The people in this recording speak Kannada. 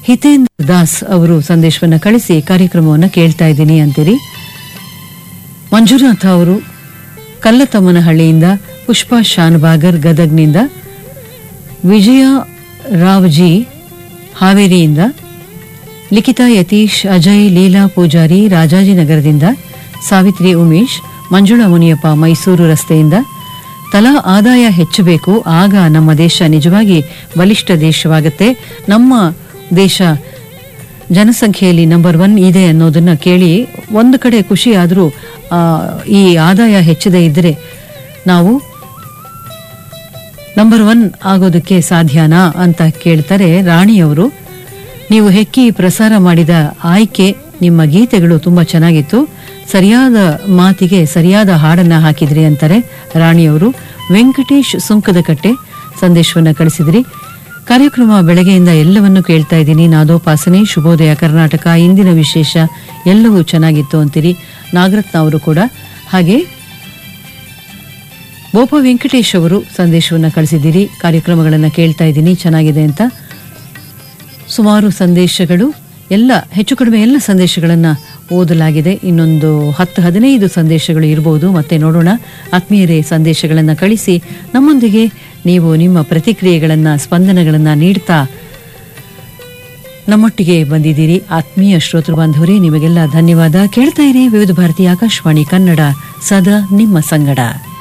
ಹಿತೇಂದ್ರ ದಾಸ್ ಅವರು ಸಂದೇಶವನ್ನ ಕಳಿಸಿ ಕಾರ್ಯಕ್ರಮವನ್ನ ಕೇಳ್ತಾ ಇದ್ದೀನಿ ಅಂತೀರಿ ಮಂಜುನಾಥ ಅವರು ಕಲ್ಲತಮ್ಮನಹಳ್ಳಿಯಿಂದ ಪುಷ್ಪಾ ಶಾನ್ಬಾಗರ್ ಗದಗ್ನಿಂದ ವಿಜಯ ರಾವ್ಜಿ ಹಾವೇರಿಯಿಂದ ಲಿಖಿತಾ ಯತೀಶ್ ಅಜಯ್ ಲೀಲಾ ಪೂಜಾರಿ ರಾಜಾಜಿನಗರದಿಂದ ಸಾವಿತ್ರಿ ಉಮೇಶ್ ಮಂಜುಳಾ ಮುನಿಯಪ್ಪ ಮೈಸೂರು ರಸ್ತೆಯಿಂದ ತಲಾ ಆದಾಯ ಹೆಚ್ಚಬೇಕು ಆಗ ನಮ್ಮ ದೇಶ ನಿಜವಾಗಿ ಬಲಿಷ್ಠ ದೇಶವಾಗುತ್ತೆ ನಮ್ಮ ದೇಶ ಜನಸಂಖ್ಯೆಯಲ್ಲಿ ನಂಬರ್ ಒನ್ ಇದೆ ಅನ್ನೋದನ್ನ ಕೇಳಿ ಒಂದು ಕಡೆ ಖುಷಿ ಆದರೂ ಈ ಆದಾಯ ಹೆಚ್ಚದೇ ಇದ್ದರೆ ನಾವು ನಂಬರ್ ಒನ್ ಆಗೋದಕ್ಕೆ ಸಾಧ್ಯನಾ ಅಂತ ಕೇಳ್ತಾರೆ ರಾಣಿಯವರು ನೀವು ಹೆಕ್ಕಿ ಪ್ರಸಾರ ಮಾಡಿದ ಆಯ್ಕೆ ನಿಮ್ಮ ಗೀತೆಗಳು ತುಂಬಾ ಚೆನ್ನಾಗಿತ್ತು ಸರಿಯಾದ ಮಾತಿಗೆ ಸರಿಯಾದ ಹಾಡನ್ನ ಹಾಕಿದ್ರಿ ಅಂತಾರೆ ರಾಣಿಯವರು ವೆಂಕಟೇಶ್ ಸುಂಕದಕಟ್ಟೆ ಸಂದೇಶವನ್ನ ಕಳಿಸಿದ್ರಿ ಕಾರ್ಯಕ್ರಮ ಬೆಳಗ್ಗೆಯಿಂದ ಎಲ್ಲವನ್ನೂ ಕೇಳ್ತಾ ಇದ್ದೀನಿ ನಾದೋಪಾಸನೆ ಶುಭೋದಯ ಕರ್ನಾಟಕ ಇಂದಿನ ವಿಶೇಷ ಎಲ್ಲವೂ ಚೆನ್ನಾಗಿತ್ತು ಅಂತೀರಿ ನಾಗರತ್ನ ಅವರು ಕೂಡ ಹಾಗೆ ಬೋಪ ವೆಂಕಟೇಶ್ ಅವರು ಸಂದೇಶವನ್ನ ಕಳಿಸಿದ್ದೀರಿ ಕಾರ್ಯಕ್ರಮಗಳನ್ನು ಕೇಳ್ತಾ ಇದ್ದೀನಿ ಚೆನ್ನಾಗಿದೆ ಅಂತ ಸುಮಾರು ಸಂದೇಶಗಳು ಎಲ್ಲ ಹೆಚ್ಚು ಕಡಿಮೆ ಎಲ್ಲ ಸಂದೇಶಗಳನ್ನ ಓದಲಾಗಿದೆ ಇನ್ನೊಂದು ಹತ್ತು ಹದಿನೈದು ಸಂದೇಶಗಳು ಇರಬಹುದು ಮತ್ತೆ ನೋಡೋಣ ಆತ್ಮೀಯರೇ ಸಂದೇಶಗಳನ್ನು ಕಳಿಸಿ ನಮ್ಮೊಂದಿಗೆ ನೀವು ನಿಮ್ಮ ಪ್ರತಿಕ್ರಿಯೆಗಳನ್ನ ಸ್ಪಂದನಗಳನ್ನ ನೀಡ್ತಾ ನಮ್ಮೊಟ್ಟಿಗೆ ಬಂದಿದ್ದೀರಿ ಆತ್ಮೀಯ ಶ್ರೋತೃ ಬಾಂಧವರೇ ನಿಮಗೆಲ್ಲ ಧನ್ಯವಾದ ಕೇಳ್ತಾ ಇರಿ ವಿವಿಧ ಭಾರತಿ ಆಕಾಶವಾಣಿ ಕನ್ನಡ ಸದಾ ನಿಮ್ಮ ಸಂಗಡ